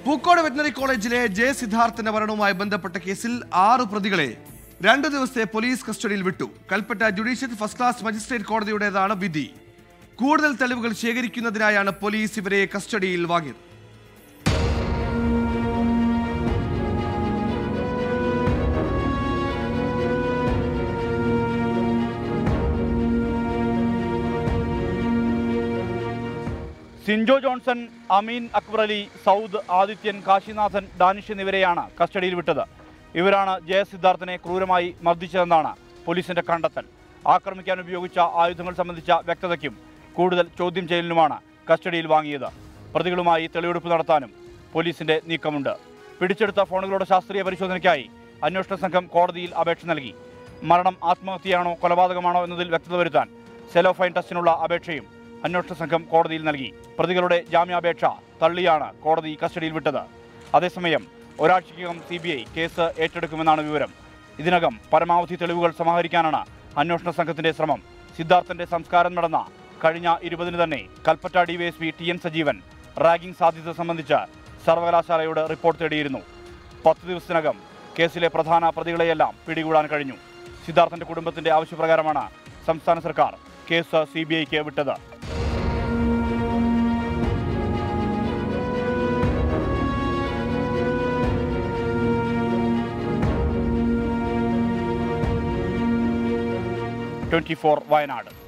Pookode veterinary കോളേജിലെ J സിദ്ധാർത്ഥന്റെ മരണവുമായി ബന്ധപ്പെട്ട കേസിൽ ആറ് പ്രതികളെ രണ്ടു ദിവസത്തെ പോലീസ് കസ്റ്റഡിയിൽ വിട്ടു Kalpetta judicial first class magistrate കോടതിയുടേതാണ് വിധി കൂടുതൽ തെളിവുകൾ ശേഖരിക്കുന്നതിനായാണ് പോലീസ് ഇവരെ കസ്റ്റഡിയിൽ വാങ്ങിയത് സിൻജോ ജോൺസൺ അമീൻ അക്ബർ അലി സൗദ് ആദിത്യൻ കാശിനാഥൻ ഡാനിഷ് എന്നിവരെയാണ് കസ്റ്റഡിയിൽ വിട്ടത് ഇവരാണ് ജയ സിദ്ധാർത്ഥനെ ക്രൂരമായി മർദ്ദിച്ചതെന്നാണ് പോലീസിന്റെ കണ്ടെത്തൽ ആക്രമിക്കാൻ ഉപയോഗിച്ച ആയുധങ്ങൾ സംബന്ധിച്ച വ്യക്തതയ്ക്കും കൂടുതൽ ചോദ്യം ചെയ്യലിനുമാണ് കസ്റ്റഡിയിൽ വാങ്ങിയത് പ്രതികളുമായി തെളിവെടുപ്പ് നടത്താനും പോലീസിന്റെ നീക്കമുണ്ട് പിടിച്ചെടുത്ത ഫോണുകളുടെ ശാസ്ത്രീയ പരിശോധനയ്ക്കായി അന്വേഷണ സംഘം കോടതിയിൽ അപേക്ഷ നൽകി മരണം ആത്മഹത്യയാണോ കൊലപാതകമാണോ എന്നതിൽ വ്യക്തത വരുത്താൻ സെലോഫൈൻ ടെസ്റ്റിനുള്ള അപേക്ഷയും അന്വേഷണ സംഘം കോടതിയിൽ നൽകി പ്രതികളുടെ ജാമ്യാപേക്ഷ തള്ളിയാണ് കോടതി കസ്റ്റഡിയിൽ വിട്ടത് അതേസമയം ഒരാഴ്ചയ്ക്കകം സി ബി ഐ കേസ് ഏറ്റെടുക്കുമെന്നാണ് വിവരം ഇതിനകം പരമാവധി തെളിവുകൾ സമാഹരിക്കാനാണ് അന്വേഷണ സംഘത്തിന്റെ ശ്രമം സിദ്ധാർത്ഥന്റെ സംസ്കാരം നടന്ന കഴിഞ്ഞ ഇരുപതിന് തന്നെ Kalpetta DYSP T N Sajeevan ragging സാധ്യത സംബന്ധിച്ച് സർവകലാശാലയോട് റിപ്പോർട്ട് തേടിയിരുന്നു പത്ത് ദിവസത്തിനകം കേസിലെ പ്രധാന പ്രതികളെയെല്ലാം പിടികൂടാൻ കഴിഞ്ഞു സിദ്ധാർത്ഥന്റെ കുടുംബത്തിന്റെ ആവശ്യപ്രകാരമാണ് സംസ്ഥാന സർക്കാർ കേസ് സി ബി ഐക്ക് വിട്ടത് ട്വന്റി ഫോർ വയനാട്